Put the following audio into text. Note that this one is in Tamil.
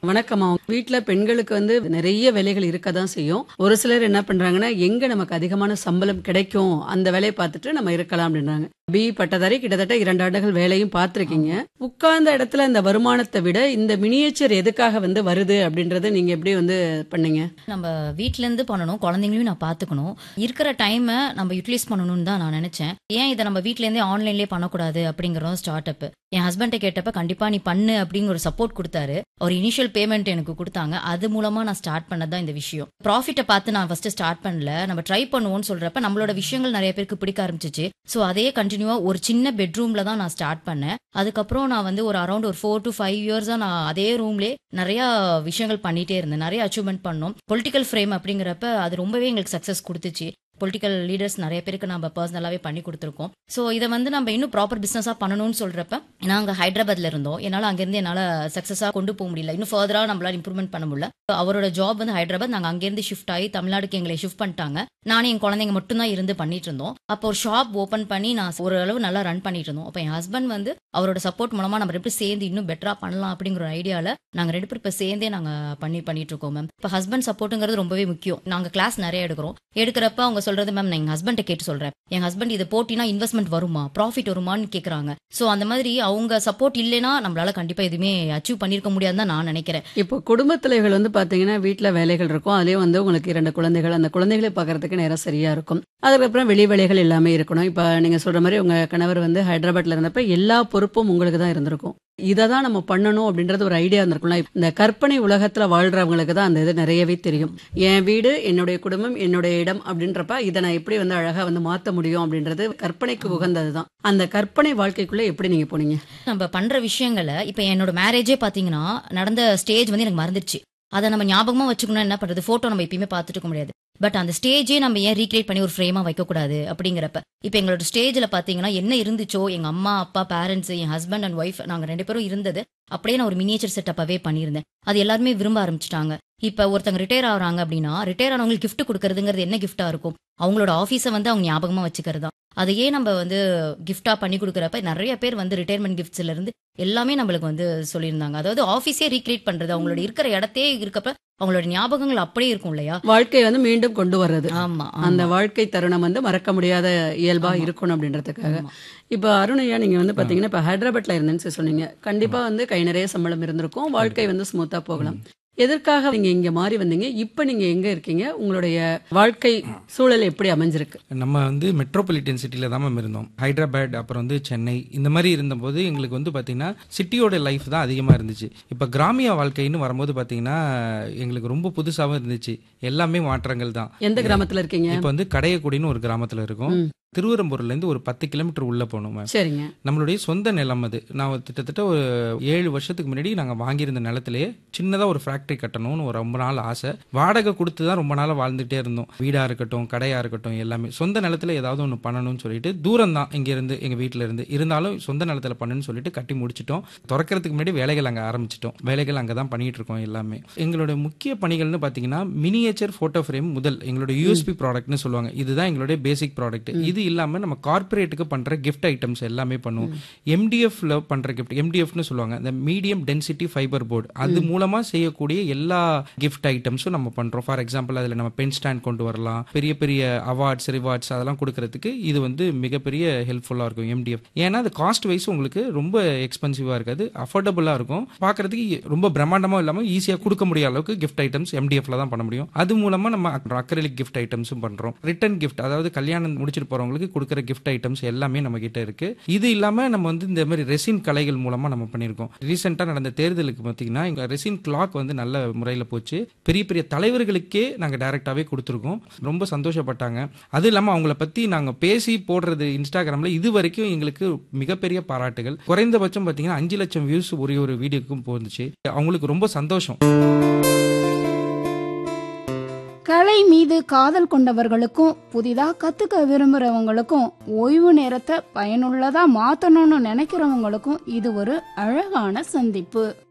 வணக்கம்மா வீட்ல பெண்களுக்கு வந்து நிறைய வேலைகள் இருக்க தான் செய்யும் ஒரு சிலர் என்ன பண்றாங்கன்னா எங்க நமக்கு அதிகமான சம்பளம் கிடைக்கும் அந்த வேலையை பார்த்துட்டு நம்ம இருக்கலாம் அப்படின்றாங்க பி பட்டதாரி கிட்டத்தட்ட இரண்டு ஆண்டுகள் வேலையும் பார்த்திருக்கீங்க உட்கார்ந்த இடத்துல இந்த வருமானத்தை விட இந்த மினியேச்சர் எதுக்காக வந்து வருது அப்படின்றத நீங்க எப்படி வந்து பண்ணீங்க நம்ம வீட்ல இருந்து பண்ணணும் குழந்தைங்களையும் நான் பாத்துக்கணும் இருக்கிற டைமை நம்ம யூட்டிலைஸ் பண்ணணும்னு தான் நான் நினைச்சேன் ஏன் இதை நம்ம வீட்ல இருந்தே ஆன்லைன்லயே பண்ணக்கூடாது அப்படிங்கறதும் ஸ்டார்ட் அப் என் ஹஸ்பண்ட கேட்டப்ப கண்டிப்பா நீ பண்ணு அப்படிங்கிற ஒரு சப்போர்ட் கொடுத்தாரு ஒரு இனிஷியல் பேமெண்ட் எனக்கு கொடுத்தாங்க அது மூலமா நான் ஸ்டார்ட் பண்ணதான் இந்த விஷயம் ப்ராஃபிட்டை பார்த்து நான் ஃபர்ஸ்ட் ஸ்டார்ட் பண்ணல நம்ம ட்ரை பண்ணுவோம்னு சொல்றப்ப நம்மளோட விஷயங்கள் நிறைய பேருக்கு பிடிக்க ஆரம்பிச்சிச்சு ஸோ அதே கண்டினியூவா ஒரு சின்ன பெட்ரூம்ல தான் நான் ஸ்டார்ட் பண்ணேன் அதுக்கப்புறம் நான் வந்து ஒரு அரௌண்ட் ஒரு ஃபோர் டு ஃபைவ் இயர்ஸா நான் அதே ரூம்லே நிறைய விஷயங்கள் பண்ணிட்டே இருந்தேன் நிறைய அச்சீவ்மெண்ட் பண்ணோம் பொலிட்டிக்கல் ஃப்ரேம் அப்படிங்கிறப்ப அது ரொம்பவே எங்களுக்கு சக்சஸ் கொடுத்துச்சு பொலிட்டிக்கல் லீடர்ஸ் நிறைய பேருக்கு நம்ம பர்சனலாவே பண்ணி கொடுத்துருக்கோம் ஸோ இதை வந்து நம்ம இன்னும் ப்ராப்பர் பிசினஸா பண்ணணும்னு சொல்றப்ப நாங்க ஹைதராபாத்ல இருந்தோம் என்னால அங்கிருந்து என்னால சக்சஸா கொண்டு போக முடியல இன்னும் ஃபர்தரா நம்மளால இம்ப்ரூவ்மெண்ட் பண்ண முடியல அவரோட ஜாப் வந்து ஹைதராபாத் நாங்க அங்கிருந்து ஷிஃப்ட் ஆகி தமிழ்நாடுக்கு எங்களை ஷிஃப்ட் பண்ணிட்டாங்க நானும் என் குழந்தைங்க மட்டும் தான் இருந்து பண்ணிட்டு இருந்தோம் அப்போ ஒரு ஷாப் ஓபன் பண்ணி நான் ஓரளவு நல்லா ரன் பண்ணிட்டு இருந்தோம் அப்போ என் ஹஸ்பண்ட் வந்து அவரோட சப்போர்ட் மூலமா நம்ம எப்படி சேர்ந்து இன்னும் பெட்டரா பண்ணலாம் அப்படிங்கிற ஒரு ஐடியால நாங்க ரெண்டு பேரும் இப்ப சேர்ந்தே நாங்க பண்ணி பண்ணிட்டு இருக்கோம் மேம் இப்ப ஹஸ்பண்ட் சப்போர்ட்டுங்கிறது ரொம்பவே முக்கியம் நாங்க கிளாஸ் நிறைய எடுக்கிறோம் எடுக்கிறப்ப அவங்க சொல்றது மேம் நான் எங்க ஹஸ்பண்ட கேட்டு சொல்றேன் என் ஹஸ்பண்ட் இதை போட்டினா இன்வெஸ்ட்மெண்ட் வருமா ப்ராஃபிட் வருமான்னு கேக்குறாங்க சோ அந்த மாதிரி அவங்க சப்போர்ட் இல்லைன்னா நம்மளால கண்டிப்பா எதுவுமே அச்சீவ் பண்ணிருக்க முடியாதுன்னு தான் நான் நினைக்கிறேன் இப்போ குடும்ப தலைகள் வந்து பாத்தீங்கன்னா வீட்ல வேலைகள் இருக்கும் அதுலயே வந்து உங்களுக்கு இரண்டு குழந்தைகள் அந்த குழந்தைகளை பார்க்கறதுக்கு நேரம் சரியா இருக்கும் அதுக்கப்புறம் வெளி வேலைகள் எல்லாமே இருக்கணும் இப்ப நீங்க சொல்ற மாதிரி உங்க கணவர் வந்து ஹைதராபாத்ல இருந்தப்ப எல்லா பொறுப்பும் உங்களுக்கு தான் இருந்திருக்கும் இதை தான் நம்ம பண்ணணும் அப்படின்றது ஒரு ஐடியா இருந்திருக்கும்ல இந்த கற்பனை உலகத்துல வாழ்றவங்களுக்கு தான் அந்த இது நிறையவே தெரியும் என் வீடு என்னுடைய குடும்பம் என்னுடைய இடம் அப்படின்றப்ப இதை நான் எப்படி வந்து அழகா வந்து மாத்த முடியும் அப்படின்றது கற்பனைக்கு உகந்தது தான் அந்த கற்பனை வாழ்க்கைக்குள்ள எப்படி நீங்க போனீங்க நம்ம பண்ற விஷயங்களை இப்ப என்னோட மேரேஜே பாத்தீங்கன்னா நடந்த ஸ்டேஜ் வந்து எனக்கு மறந்துடுச்சு அதை நம்ம ஞாபகமா வச்சுக்கணும் என்ன பண்றது போட்டோ நம்ம எப்பயுமே பார்த்துட்டு இருக்க முடியாது பட் அந்த ஸ்டேஜே நம்ம ஏன் ரீக்ரியேட் பண்ணி ஒரு ஃப்ரேமா வைக்க கூடாது அப்படிங்கிறப்ப இப்ப எங்களோட ஸ்டேஜ்ல பாத்தீங்கன்னா என்ன இருந்துச்சோ எங்க அம்மா அப்பா பேரண்ட்ஸ் என் ஹஸ்பண்ட் அண்ட் ஒய்ஃப் நாங்க ரெண்டு பேரும் இருந்தது அப்படியே நான் ஒரு மினியேச்சர் செட்டப்பாவே பண்ணியிருந்தேன் அது எல்லாருமே விரும்ப ஆரம்பிச்சிட்டாங்க இப்ப ஒருத்தங்க ரிட்டையர் ஆகுறாங்க அப்படின்னா ரிட்டையர் ஆனவங்களுக்கு கிஃப்ட் கொடுக்கறதுங்கிறது என்ன கிஃப்டா இருக்கும் அவங்களோட ஆஃபீஸை வந்து அவங்க ஞாபகமா வச்சுக்கிறது தான் அதையே நம்ம வந்து கிஃப்டா பண்ணி கொடுக்குறப்ப நிறைய பேர் வந்து ரிட்டையர்மெண்ட் கிஃப்ட்ஸ்ல இருந்து எல்லாமே நம்மளுக்கு வந்து சொல்லியிருந்தாங்க அதாவது ஆஃபீஸே ரீக்ரியேட் பண்றது அவங்களோட இருக்கிற இடத்தையே இருக்கப்ப அவங்களோட ஞாபகங்கள் அப்படியே இருக்கும் இல்லையா வாழ்க்கை வந்து மீண்டும் கொண்டு வர்றது ஆமா அந்த ஆமா. வாழ்க்கை தருணம் வந்து மறக்க முடியாத இயல்பா ஆமா. இருக்கணும் அப்படின்றதுக்காக ஆமா. இப்ப அருணையா நீங்க வந்து பாத்தீங்கன்னா இப்ப ஹைதராபாத்ல இருந்தேன்னு சொல்லி சொன்னீங்க கண்டிப்பா வந்து கை நிறைய சம்பளம் இருந்திருக்கும் வாழ்க்கை வந்து ஸ்மூத்தா போகலாம் எதற்காக நீங்க இங்க மாறி வந்தீங்க இப்ப நீங்க எங்க இருக்கீங்க உங்களுடைய வாழ்க்கை சூழல் எப்படி அமைஞ்சிருக்கு நம்ம வந்து மெட்ரோபாலிட்டன் சிட்டியில் தான் மேம் இருந்தோம் ஹைதராபாத் அப்புறம் வந்து சென்னை இந்த மாதிரி இருந்தபோது எங்களுக்கு வந்து பார்த்தீங்கன்னா சிட்டியோட லைஃப் தான் அதிகமாக இருந்துச்சு இப்போ கிராமிய வாழ்க்கைன்னு வரும்போது பார்த்தீங்கன்னா எங்களுக்கு ரொம்ப புதுசாகவும் இருந்துச்சு எல்லாமே மாற்றங்கள் தான் எந்த கிராமத்துல இருக்கீங்க இப்போ வந்து கடையக்குடின்னு ஒரு கிராமத்தில் இருக்கும் ம். திருவரம்பூர்லேருந்து ஒரு பத்து கிலோமீட்டர் உள்ளே போகணும் மேம் சரிங்க நம்மளுடைய சொந்த நிலம் அது நான் ஒரு கிட்டத்தட்ட ஒரு ஏழு வருஷத்துக்கு முன்னாடி நாங்கள் வாங்கியிருந்த நிலத்திலேயே சின்னதாக ஒரு ஃபேக்ட்ரி கட்டணும்னு ஒரு ரொம்ப நாள் ஆசை வாடகை கொடுத்து தான் ரொம்ப நாளாக வாழ்ந்துட்டே இருந்தோம் வீடாக இருக்கட்டும் கடையாக இருக்கட்டும் எல்லாமே சொந்த நிலத்துல ஏதாவது ஒன்று பண்ணணும்னு சொல்லிட்டு தூரம் தான் இங்கேருந்து எங்கள் வீட்டில் இருந்து இருந்தாலும் சொந்த நிலத்துல பண்ணுன்னு சொல்லிட்டு கட்டி முடிச்சிட்டோம் திறக்கிறதுக்கு முன்னாடி வேலைகள் அங்கே ஆரம்பிச்சிட்டோம் வேலைகள் அங்கே தான் பண்ணிட்டு இருக்கோம் எல்லாமே எங்களோட முக்கிய பணிகள்னு பார்த்தீங்கன்னா மினியேச்சர் ஃபோட்டோ ஃப்ரேம் முதல் எங்களோட யூஎஸ்பி ப்ராடக்ட்னு சொல்லுவாங்க இதுதான் எங்களுடைய பேசிக் ப்ராடக்ட் இது இல்லாமல் நம்ம கார்ப்பரேட்டுக்கு பண்ணுற கிஃப்ட் ஐட்டம்ஸ் எல்லாமே பண்ணுவோம் எம்டிஎஃப்ல பண்ணுற கிஃப்ட் எம்டிஎஃப்னு சொல்லுவாங்க இந்த மீடியம் டென்சிட்டி ஃபைபர் போர்டு அது மூலமாக செய்யக்கூடிய எல்லா கிஃப்ட் ஐட்டம்ஸும் நம்ம பண்ணுறோம் ஃபார் எக்ஸாம்பிள் அதில் நம்ம பென் ஸ்டாண்ட் கொண்டு வரலாம் பெரிய பெரிய அவார்ட்ஸ் ரிவார்ட்ஸ் அதெல்லாம் கொடுக்கறதுக்கு இது வந்து மிகப்பெரிய ஹெல்ப்ஃபுல்லாக இருக்கும் எம்டிஎஃப் ஏன்னா அது காஸ்ட் வைஸ் உங்களுக்கு ரொம்ப எக்ஸ்பென்சிவாக இருக்காது அஃபோர்டபுளாக இருக்கும் பார்க்கறதுக்கு ரொம்ப பிரம்மாண்டமாக இல்லாமல் ஈஸியாக கொடுக்க முடிய அளவுக்கு கிஃப்ட் ஐட்டம்ஸ் எம்டிஎஃப்ல தான் பண்ண முடியும் அது மூலமாக நம்ம அக்ரலிக் கிஃப்ட் ஐட்டம்ஸும் பண்ணுறோம் ரிட்டன் கிஃப்ட் அதாவது கல்யாணம் முடிச்சிட்டு போகிறவங்களுக்கு கொடுக்குற கிஃப்ட் ஐட்டம்ஸ் எல்லாமே நம்ம கிட்ட இருக்கு இது இல்லாமல் நம்ம வந்து இந்த மாதிரி ரெசின் கலைகள் மூலமாக நம்ம பண்ணியிருக்கோம் ரீசெண்டாக நடந்த தேர்தலுக்கு பார்த்தீங்கன்னா எங்க ரெசின் கிளாக் வந்து நல்ல முறையில் போச்சு பெரிய பெரிய தலைவர்களுக்கே நாங்கள் டைரெக்டாகவே கொடுத்துருக்கோம் ரொம்ப சந்தோஷப்பட்டாங்க அது இல்லாமல் அவங்கள பற்றி நாங்கள் பேசி போடுறது இன்ஸ்டாகிராமில் இது வரைக்கும் எங்களுக்கு மிகப்பெரிய பாராட்டுகள் குறைந்தபட்சம் பார்த்தீங்கன்னா அஞ்சு லட்சம் வியூஸ் ஒரே ஒரு வீடியோக்கும் போந்துச்சு அவங்களுக்கு ரொம்ப சந்தோஷம் கலை மீது காதல் கொண்டவர்களுக்கும் புதிதா கத்துக்க விரும்புறவங்களுக்கும் ஓய்வு நேரத்தை பயனுள்ளதா மாத்தணும்னு நினைக்கிறவங்களுக்கும் இது ஒரு அழகான சந்திப்பு